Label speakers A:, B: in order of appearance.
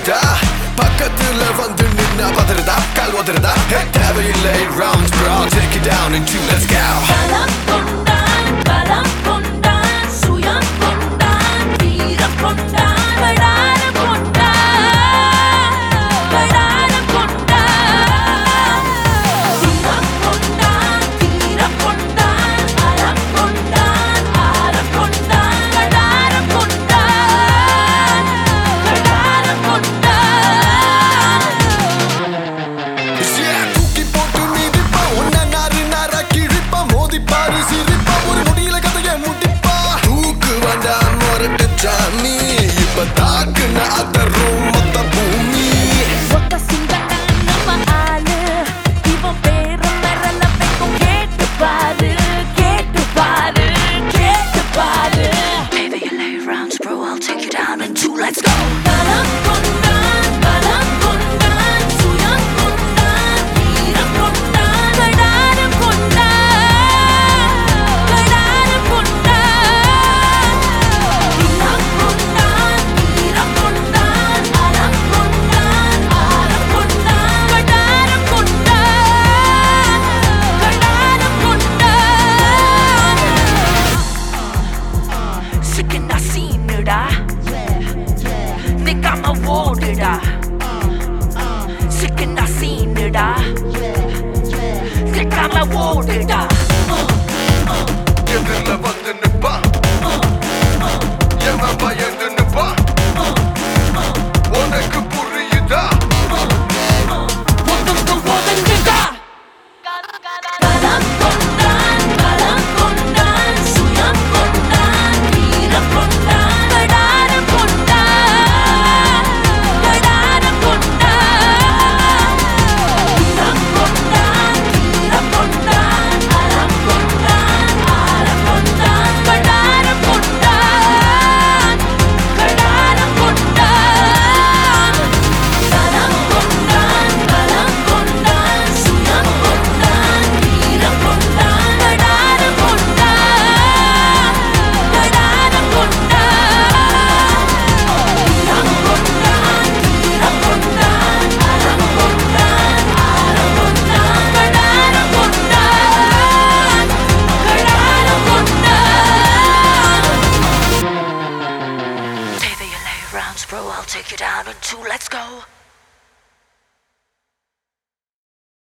A: புரியுதா பக்கத்துல வந்து நின்னா பதறதா கால் உதறதா ஹே, தேவையில்லை rounds bro take it down and two let's go
B: பலம் கொண்டான் பலம் கொண்டான் சுயம் கொண்டான் வீரம் கொண்டான் படாரம் கொண்டான் படாரம் கொண்டான் சுயம் கொண்டான் வீரம் கொண்டான் அறம் கொண்டான் ஆரம் கொண்டான் படாரம் கொண்டான் படாரம் கொண்டான்
A: Yeah, தூக்கி போட்டு மிதிப்பா உன்னை நாறு நாரா கிழிப்பா மோதிப்பாரு சிரிப்பா ஒரு முடியல கதைய முடிப்பா தூக்கு வேண்டாம் முரட்டு சாமி இப்ப தாக்குன அதரும் மொத்த பூமி
B: ஒத்த சிங்கத்தான் நம்ம ஆளு இவன் பேரு மிரள வைக்கும் கேட்டு பாரு கேட்டு பாரு கேட்டு பாரு
C: தேவையில்லை rounds bro I'll take you down in two let's go
B: பலம் கொண்டான் பலம் கொண்டான் சுயம் கொண்டான் வீரம் கொண்டான் கடாரம் கொண்டான் கடாரம் கொண்டான் வீரம் கொண்டான் வீரம் கொண்டான் அறம் கொண்டான் ஆரம் கொண்டான் கடாரம் கொண்டான் கடாரம் கொண்டான்
C: சிக்கனா சீனுடா நிக்காம ஓடுடா சிக்கனா சீனுடா நிக்காம ஓடுடா
A: எதிரில வந்து நிப்பா எவன் பயந்து நிப்பா உனக்கு புரியுதா
B: ஒதுங்கு ஒதுங்குடா பலம் கொண்டான் பலம் கொண்டான் சுயம் கொண்டான் வீரம் கொண்டான் கடாரம் கொண்டான் கடாரம் கொண்டான் வீரம் கொண்டான் வீரம் கொண்டான் அறம் கொண்டான் ஆரம் கொண்டான் கடாரம் கொண்டான் கடாரம் கொண்டான் பலம் கொண்டான் பலம் கொண்டான் சுயம் கொண்டான் வீரம் கொண்டான் கடாரம் கொண்டான் கடாரம் கொண்டான் வீரம் கொண்டான் வீரம் கொண்டான் அறம் கொண்டான் ஆரம் கொண்டான் கடாரம் கொண்டான் கடாரம் கொண்டான்
C: தேவையில்லை rounds bro I'll take you down in two let's go